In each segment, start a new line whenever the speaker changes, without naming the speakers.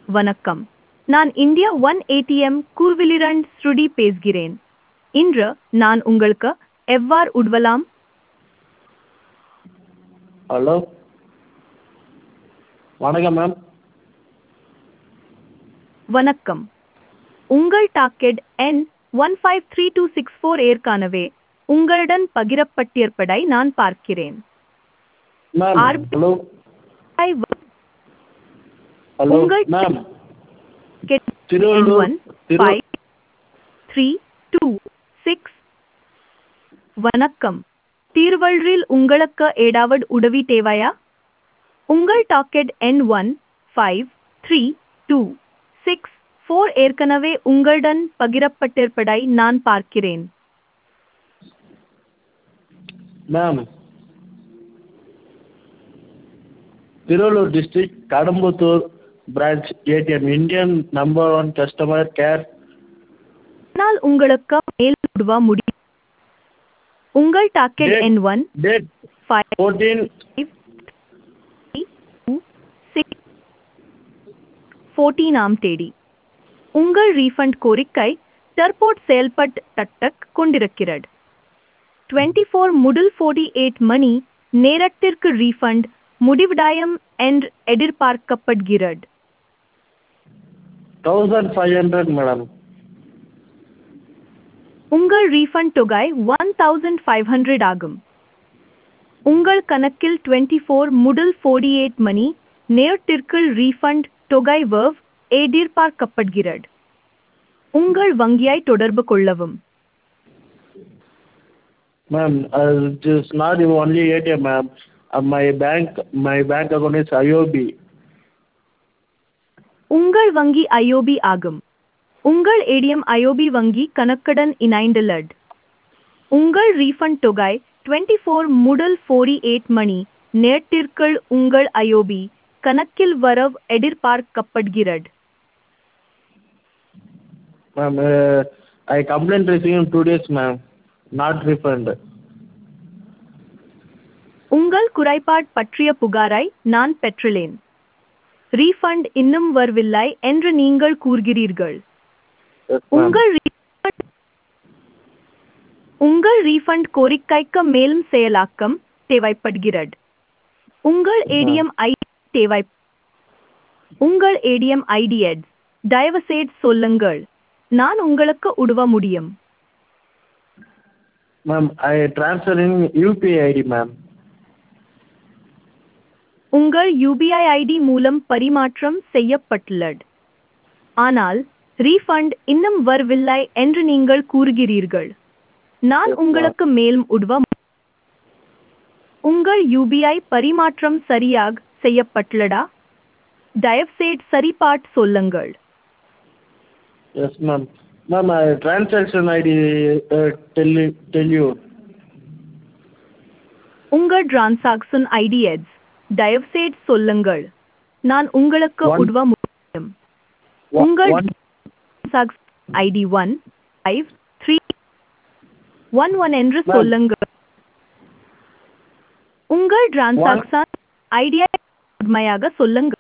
வணக்கம் நான் India one ATM கூர்விலிரண்ட் ஸ்ருடி பேசுகிறேன் இன்று நான் உங்களுக்கு எவ்வாறு உதவலாம்
ஹலோ வணக்கம் மேம்
வணக்கம் உங்கள் டாக்கெட் எண் one five three two six four ஏற்கனவே உங்களுடன் பகிரப்பட்டிருப்பதை நான் பார்க்கிறேன்
மேம்
ஆர்-
ஹலோ
ஐ
ஹலோ
உங்கள்
மேம்
get
திருவள்ளூர்
N1
திரு
five three two six வணக்கம் தீர்வழியில் உங்களுக்கு ஏதாவது உதவி தேவையா உங்கள் டாக்கெட் எண் one five three two six four ஏற்கனவே உங்களுடன் பகிரப்பட்டிருப்பதை நான் பார்க்கிறேன்
ma'am Thiruvallur district Kadambathur branch ATM Indian number one customer care
ஆனால் உங்களுக்கு மேல் உதவ முடியும் உங்கள் டாக்கெட்
Date-
எண் ஒன்
டேட்
ஃபைவ்
ஃபோர்டீன்
ஃபோர்டீனாம் தேதி உங்கள் ரீஃபண்ட் கோரிக்கை தற்போது செயல்பட்டு கொண்டிருக்கிறது டுவெண்ட்டி ஃபோர் முதல் ஃபோர்ட்டி எயிட் மணி நேரத்திற்கு ரீஃபண்ட் முடிவடையும் என்று எதிர்பார்க்கப்படுகிறது
தௌசண்ட் ஃபைவ் ஹண்ட்ரட் மேடம்
உங்கள் ரீஃபண்ட் தொகை ஒன் தௌசண்ட் ஃபைவ் ஹண்ட்ரட் ஆகும் உங்கள் கணக்கில் டுவெண்ட்டி ஃபோர் முதல் ஃபோர்ட்டி எயிட் மணி நேரத்திற்குள் ரீஃபண்ட் தொகை வர்வ் எதிர்பார்க்கப்படுகிறது உங்கள் வங்கியை தொடர்பு கொள்ளவும்
Ma'am, uh, it is not only ATM, ma'am. Uh, my bank, my bank account is IOB.
உங்கள் வங்கி ஐஓபி ஆகும் உங்கள் ஏடிஎம் ஐஓபி வங்கி கணக்குடன் இணைந்துள்ளது உங்கள் ரீஃபண்ட் தொகை டுவெண்ட்டி ஃபோர் முதல் ஃபோர்ட்டி எயிட் மணி நேரத்திற்குள் உங்கள் ஐஓபி கணக்கில் வரவு எதிர்பார்க்கப்படுகிறது
Ma'am, uh, I complaint received in two days, ma'am. Not refund.
உங்கள் குறைபாடு பற்றிய புகாரை நான் பெற்றுள்ளேன் ரீஃபண்ட் இன்னும் வரவில்லை என்று நீங்கள் கூறுகிறீர்கள்
Yes, ma'am.
உங்கள் refund- உங்கள் ரீஃபண்ட் கோரிக்கைக்கு மேலும் செயலாக்கம் தேவைப்படுகிறது உங்கள் ஏடிஎம் ஐடி தேவை உங்கள் ஏடிஎம் ஐடி எட்ஸ் தயவுசெய்து சொல்லுங்கள் நான் உங்களுக்கு உதவ முடியும்
Ma'am, I transfer in UPI ID, ma'am.
உங்கள் யூபிஐ ஐடி மூலம் பரிமாற்றம் செய்யப்பட்டுள்ளது ஆனால் ரீஃபண்ட் இன்னும் வரவில்லை என்று நீங்கள் கூறுகிறீர்கள் நான்
Yes, ma'am.
உங்களுக்கு மேலும் உதவ மு- உங்கள் யூபிஐ பரிமாற்றம் சரியாக செய்யப்பட்டுள்ளதா தயவுசெய்து சரிபார்த்து சொல்லுங்கள்
Yes, ma'am. Ma'am, I transaction ID uh, tell you, tell you.
உங்கள் டிரான்சாக்ஷன் ஐடி எட்ஸ் தயவுசெய்து சொல்லுங்கள் நான் உங்களுக்கு
One-
உதவ முடியும்
One-
உங்கள்
one,
ID one five three one one என்று
Ma'am.
சொல்லுங்கள் உங்கள் டிரான்சாக்ஷன் ஐடியா உண்மையாக சொல்லுங்கள்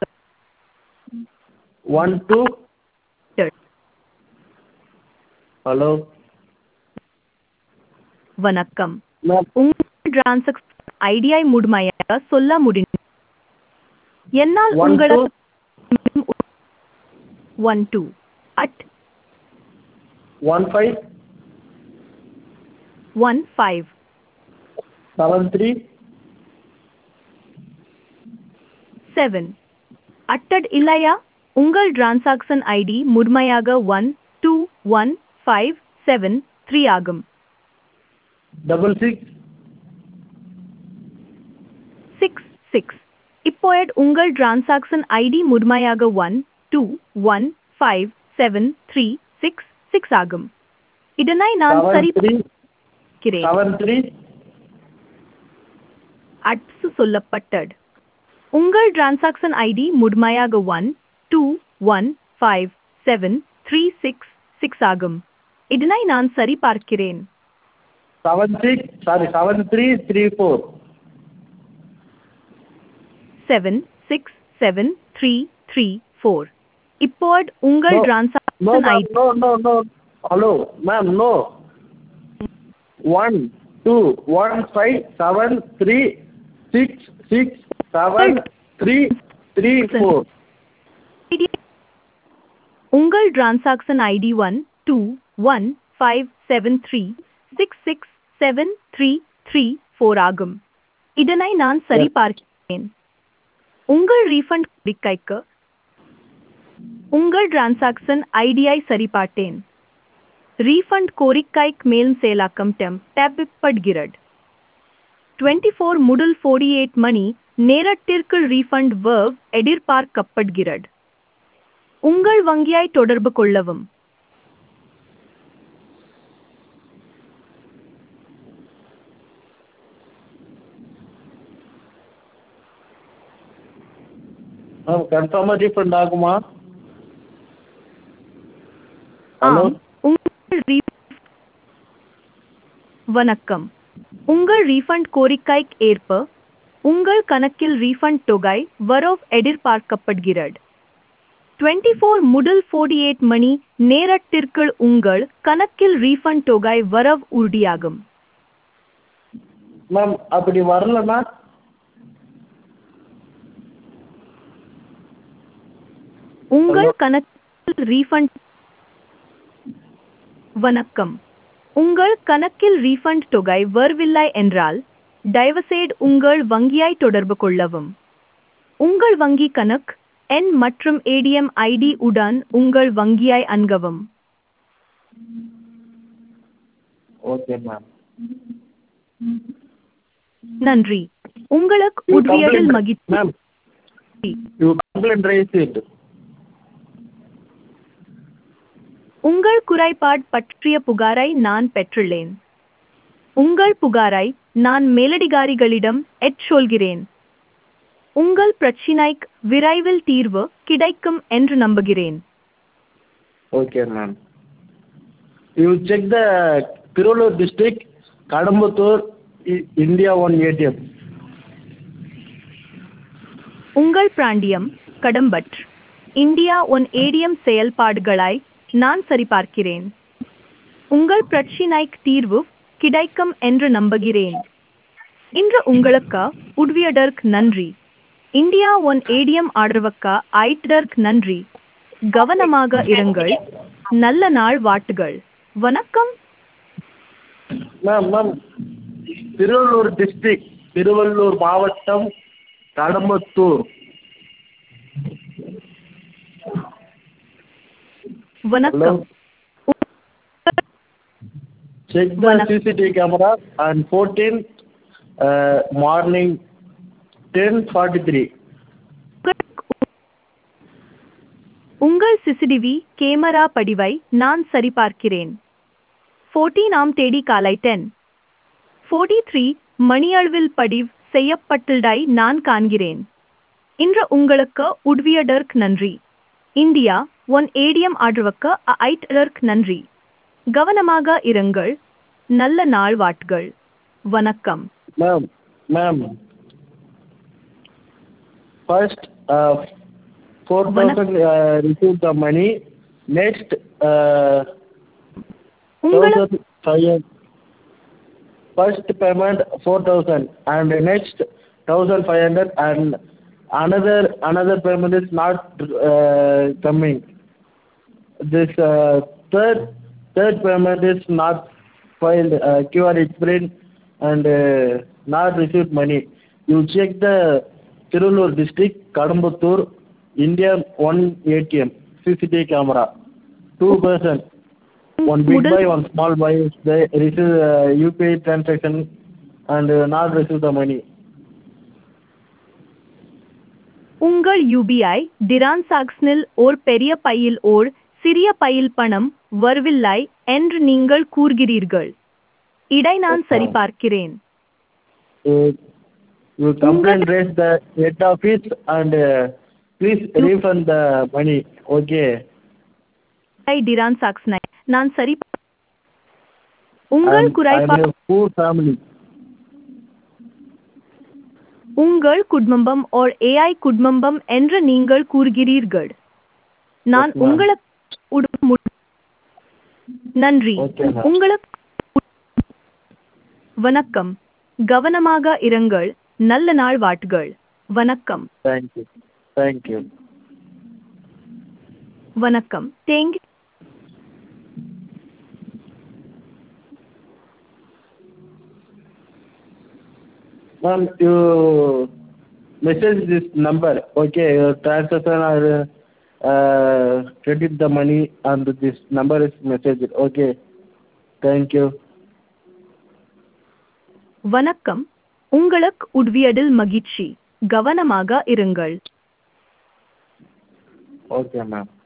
one, two. Hello.
வணக்கம்
Ma'am,
உங்கள் டிரான்சாக்ஷன் ஐடியை முழுமையாக சொல்ல முடியும் என்னால்
one, two.
உங்களுக்கு ஒன் டூ அட்
One, five,
ஒன் ஃபைவ்
seven, three.
செவன் அட்டட் இல்லையா உங்கள் டிரான்சாக்ஷன் ஐடி முழுமையாக one two one five seven three ஆகும்
double six.
சிக்ஸ் சிக்ஸ் இப்போது உங்கள் டிரான்சாக்ஷன் ஐடி முழுமையாக one two one five seven three six six ஆகும் இதனை நான்
seven,
சரி
three.
பார்க்கிறேன்
Seven, three.
அட்சு சொல்லப்பட்டது உங்கள் டிரான்சாக்ஷன் ஐடி முழுமையாக one two one five seven three six six ஆகும் இதனை நான் சரி பார்க்கிறேன்
seven six sorry seven three three four
seven six seven three three four இப்போது உங்கள்
No. No,
transaction
ma'am,
ID
no, no, no. Hello, ma'am, no. One, two, one, five, seven, three, six, six, seven, three, three, four.
உங்கள் transaction ID one two one five seven three six six seven three three four ஆகும் இதனை நான் சரிபார்க்கிறேன் உங்கள் refund கோரிக்கைக்கு உங்கள் transaction ஐடியை சரிபார்த்தேன் refund கோரிக்கைக்கு மேல் செயலாக்கம் டெம் தேவைப்படுகிறது டுவெண்ட்டி ஃபோர் முதல் ஃபோர்டி எயிட் மணி நேரத்திற்கு ரீஃபண்ட் வேர்வ் எதிர்பார்க்கப்படுகிறது உங்கள் வங்கியை தொடர்பு கொள்ளவும்
Ma'am, confirm refund ஆகுமா Hello?
ஆம் உங்கள் ரீ- வணக்கம் உங்கள் ரீஃபண்ட் கோரிக்கைக்கு ஏற்ப உங்கள் கணக்கில் ரீஃபண்ட் தொகை வரவு எதிர்பார்க்கப்படுகிறது டுவெண்ட்டி ஃபோர் முதல் ஃபோர்டி எயிட் மணி நேரத்திற்குள் உங்கள் கணக்கில் ரீஃபண்ட் தொகை வரவு உறுதியாகும்
மேம் அப்படி வரலனா
உங்கள்
Hello?
கணக்கில் ரீஃபண்ட் வணக்கம் உங்கள் கணக்கில் ரீஃபண்ட் தொகை வரவில்லை என்றால் தயவுசெய்து உங்கள் வங்கியை தொடர்பு கொள்ளவும் உங்கள் வங்கி கணக்கு எண் மற்றும் ஏடிஎம் ஐடி உடன் உங்கள் வங்கியை அணுகவும்
ஓகே மேம்
நன்றி உங்களுக்கு
You
உதவியதில்
complaint-
மகிழ்ச்சி
Ma'am, you complaint raise it.
உங்கள் குறைபாடு பற்றிய புகாரை நான் பெற்றுள்ளேன் உங்கள் புகாரை நான் மேலதிகாரிகளிடம் எச் சொல்கிறேன் உங்கள் பிரச்சினைக்கு விரைவில் தீர்வு கிடைக்கும் என்று நம்புகிறேன்
Okay, ma'am. You check the Tirulur district, Kadambuttur, I- India one ATM.
உங்கள் பிராண்டியம் கடம்பட் இந்தியா ஒன் ஏடிஎம் செயல்பாடுகளை நான் சரிபார்க்கிறேன் உங்கள் பிரச்சினைக்கு தீர்வு கிடைக்கும் என்று நம்புகிறேன் இன்று உங்களுக்கு உதவியதற்கு நன்றி இந்தியா ஒன் ஏடிஎம் ஆதரவுக்கு ஆயிட்டதற்கு நன்றி கவனமாக இருங்கள் நல்ல நாள் வாட்டுகள் வணக்கம்
ma'am ma'am Thiruvallur district Thiruvallur மாவட்டம் கடம்பத்தூர்
வணக்கம்
செக் த
வணக்கம்.
CCTV camera and fourteen morning ten forty three
உங்கள் சிசிடிவி கேமரா பதிவை நான் சரிபார்க்கிறேன் ஃபோர்டீனாம் தேதி காலை டென் ஃபோர்ட்டி த்ரீ மணியளவில் பதிவு செய்யப்பட்டதை நான் காண்கிறேன் இன்று உங்களுக்கு உதவியதற்கு நன்றி இந்தியா ஒன் ஏடிஎம் ஆதரவுக்கு ஐட்டதற்கு நன்றி கவனமாக இருங்கள் நல்ல நாள் வாட்கள் வணக்கம்
Ma'am, ma'am. First, uh, four thousand uh, received the money. Next, uh,
உங்களுக்கு
thousand five. First payment four thousand, and next thousand five hundred, and another another payment is not uh, coming. This uh, third third payment is not filed uh, QR is print and uh, not received money. You check the Tirulur district, Kadambuttur, India one ATM, CCTV camera, two person, one big
முதல்
buy, one small buy, they receive uh, UPI transaction and uh, not receive the money.
உங்கள் UPI டிரான்சாக்ஷனில் ஓர் பெரிய பையில் ஓர் சிறிய பையில் பணம் வரவில்லை என்று நீங்கள் கூறுகிறீர்கள் இதை நான்
Okay.
சரிபார்க்கிறேன்
Uh, you complain raise the head office and uh, please refund the money. Okay.
டிரான்சாக்ஷனை நான் சரி உங்கள்
I'm, I'm
குறைபாடு
a poor family.
உங்கள் குடும்பம் ஓர் ஏஐ குடும்பம் என்று நீங்கள் கூறுகிறீர்கள் நான்
Yes, ma'am.
உங்களுக்கு உடு- மு- நன்றி
Okay, ma'am.
உங்களுக்கு வணக்கம் கவனமாக இருங்கள் நல்ல நாள் வாட்டுகள் வணக்கம்
Thank you. Thank you.
வணக்கம் thank
Ma'am, you message this number. Okay, your transaction or uh, credit the money and this number is messaged. Okay. Thank you.
வணக்கம் உங்களுக்கு உதவியதில் மகிழ்ச்சி கவனமாக இருங்கள்
Okay, ma'am.